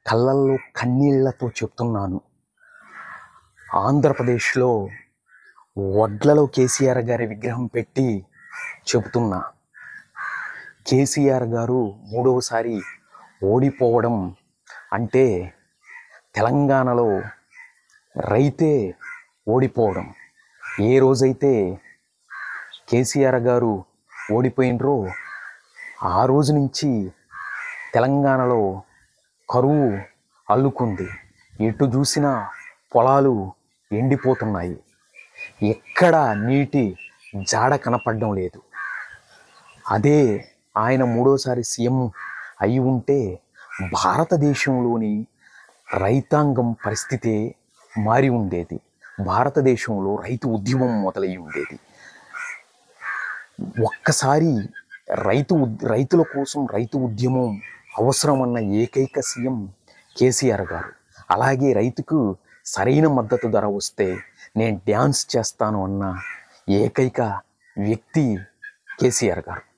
కళ్ళల్లో కన్నీళ్లతో చెప్తున్నాను ఆంధ్రప్రదేశ్లో వడ్లలో కేసీఆర్ గారి విగ్రహం పెట్టి చెబుతున్నా కేసీఆర్ గారు మూడవసారి ఓడిపోవడం అంటే తెలంగాణలో రైతే ఓడిపోవడం ఏ రోజైతే కేసీఆర్ గారు ఓడిపోయినరో ఆ రోజు నుంచి తెలంగాణలో కరువు అల్లుకుంది ఎటు చూసినా పొలాలు ఎండిపోతున్నాయి ఎక్కడ నీటి జాడ కనపడడం లేదు అదే ఆయన మూడోసారి సీఎం అయి ఉంటే భారతదేశంలోని రైతాంగం పరిస్థితే మారి ఉండేది భారతదేశంలో రైతు ఉద్యమం మొదలై ఉండేది ఒక్కసారి రైతు ఉద్- రైతుల కోసం రైతు ఉద్యమం అవసరమన్న ఏకైక సీఎం కేసీఆర్ గారు అలాగే రైతుకు సరైన మద్దతు ధర వస్తే నేను డ్యాన్స్ చేస్తాను అన్న ఏకైక వ్యక్తి కేసీఆర్ గారు